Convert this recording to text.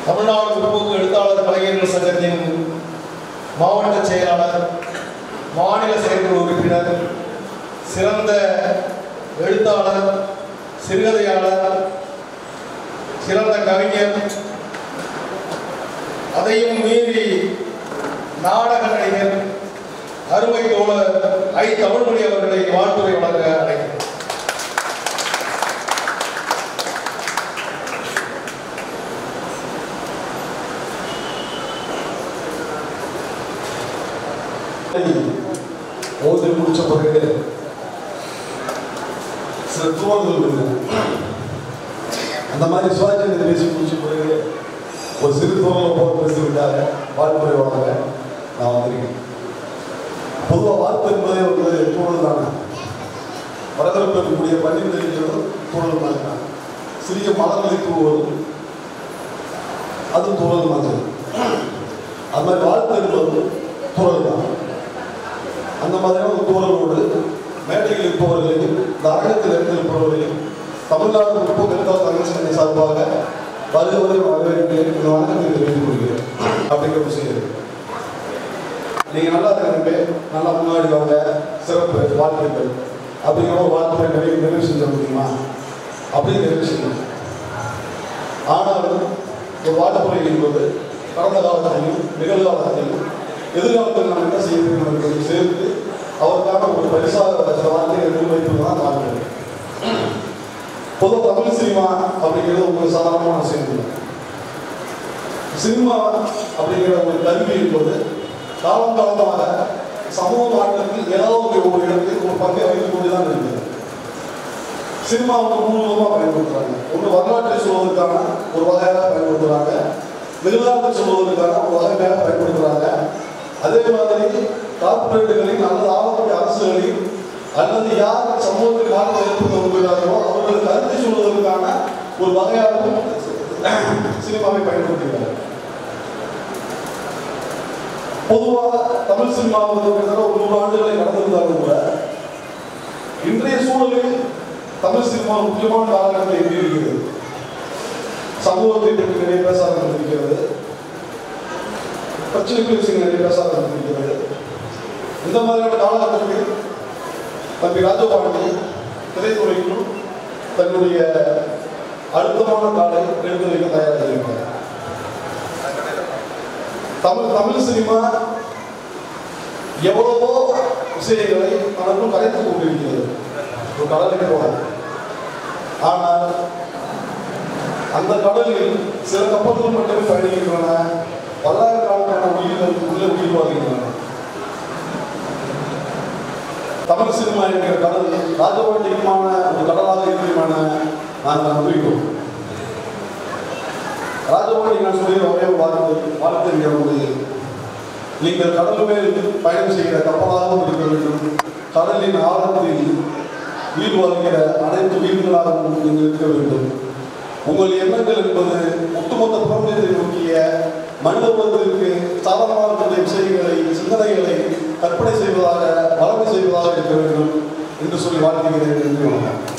தமிழ்நாடு முற்போக்கு எழுத்தாளர் கலைஞர்கள் சங்கத்தின் மாவட்ட செயலாளர் மாநில செயற்குழு உறுப்பினர் சிறந்த எழுத்தாளர் சிறுகதையாளர் சிறந்த கவிஞர் அதையும் மீறி நாடக நடிகர் அருமை தோழர் ஐ தமிழ்மொழி அவர்களை வாழ்த்துறை வழங்க அழைக்கிறேன் ஓதி முடிச்ச பிறகு சில தூவல்கள் வருது அந்த மாதிரி சிவாஜி பேசி முடிச்ச பிறகு ஒரு சிறு தூவலை போல பேசி விட்டாங்க வாழ்முறை வழங்க நான் வந்திருக்கேன் பொதுவாக வாழ்த்து என்பதே வந்து தூழல் தானே வரவேற்பு இருக்கக்கூடிய பள்ளி தெரிஞ்சதும் தூழல் மாதிரி தான் சிறிய மலர்களை தூவுவதும் அது தூழல் மாதிரி அது மாதிரி வாழ்த்து என்பது தூழல் தான் அந்த மாதிரியான ஒரு தூரலோடு மேடையில் இருப்பவர்களையும் இந்த அரங்கத்தில் இருந்திருப்பவர்களையும் தமிழ்நாடு முற்போக்கு எழுத்தாளர் சங்கத்தின் சார்பாக வருகிறவரை வரவேற்கிறேன் இந்த வணக்கத்தை தெரிவித்துக் கொள்கிறேன் அப்படிங்கிற விஷயம் நீங்கள் நல்லா இருக்கிறீங்க நல்லா முன்னாடி வாங்க சிறப்பு வாழ்த்துக்கள் அப்படிங்கிற ஒரு வாழ்த்துறை நிறைய நிறைவு செஞ்ச முடியுமா அப்படின்னு நிறைவு செய்யணும் ஆனாலும் ஒரு வாழ்த்துறை என்பது கடந்த காலத்திலையும் நிகழ்காலத்திலையும் எதிர்காலத்தில் நாம் என்ன செய்ய வேண்டும் என்பதை சேர்த்து அவருக்கான ஒரு பரிசாக சில வார்த்தைகளை முன்வைப்பது தான் வாழ்க்கை பொதுவாக தமிழ் சினிமா அப்படிங்கிறது ஒரு சாதாரணமான விஷயம் இல்லை சினிமா அப்படிங்கிற ஒரு கருவி என்பது காலம் காலமாக சமூக மாற்றத்தில் ஏதாவது ஒரு இடத்தில் ஒரு பங்கை வகித்துக் கொண்டு தான் இருக்குது சினிமா வந்து மூணு விதமாக பயன்படுத்துறாங்க ஒன்று வரலாற்றை சொல்வதற்கான ஒரு வகையாக பயன்படுத்துறாங்க நிகழ்காலத்தை சொல்வதற்கான ஒரு வகையாக பயன்படுத்துறாங்க அதே மாதிரி கார்பரேட்டுகளின் அல்லது ஆளக்கூடிய அரசுகளின் அல்லது யார் சமூகத்தில் மாற்றம் ஏற்படுத்த விரும்புகிறார்களோ அவர்கள் கருத்தை சொல்வதற்கான ஒரு வகையாகவும் சினிமாவை பயன்படுத்துகிறார்கள் பொதுவாக தமிழ் சினிமா வந்து கிட்டத்தட்ட ஒரு நூறு ஆண்டுகளை கடந்திருந்தாலும் கூட இன்றைய சூழலில் தமிழ் சினிமா ஒரு முக்கியமான காலகட்டத்தை எட்டியிருக்கிறது சமூகத்தை பற்றி நிறைய பேச ஆரம்பித்திருக்கிறது பிரச்சனைகள் விஷயங்கள் நிறைய பேச ஆரம்பித்திருக்கிறது இந்த மாதிரியான காலகட்டத்தில் தம்பி ராஜபாண்டி திரைத்துறைக்கும் தன்னுடைய அழுத்தமான காலை எடுத்து வைக்க தயாராக இருக்கிறார் தமிழ் தமிழ் சினிமா எவ்வளவோ விஷயங்களை தனக்குள் கரைத்துக் கொண்டிருக்கிறது ஒரு கடலுக்கு போல ஆனால் அந்த கடலில் சில கப்பல்கள் மட்டுமே பயணிக்கின்றன பல்லாயிரக்கணக்கான உயிர்கள் உள்ளே உயிர் வாழ்கின்றன தமிழ் சினிமா என்கிற கடல் ராஜபாண்டியமான ஒரு கடலாக இருக்குமான நாங்கள் நம்புகிறோம் ராஜபாண்டி நான் சொல்லிய ஒரே ஒரு வார்த்தை வார்த்தை என்னுடைய நீங்கள் கடல் மேல் பயணம் செய்கிற கப்பலாகவும் இருக்க வேண்டும் கடலின் ஆழத்தில் உயிர் வாழ்கிற அனைத்து உயிர்களாகவும் நீங்கள் இருக்க வேண்டும் உங்கள் எண்ணங்கள் என்பது ஒட்டுமொத்த பிரபஞ்சத்தை நோக்கிய மனித உலகத்திற்கு சாதாரணமாக இருக்கின்ற விஷயங்களை சிந்தனைகளை கற்பனை செய்வதாக வளமை செய்வதாக இருக்க வேண்டும் என்று சொல்லி வாழ்த்துகிறேன் என்று வணக்கம்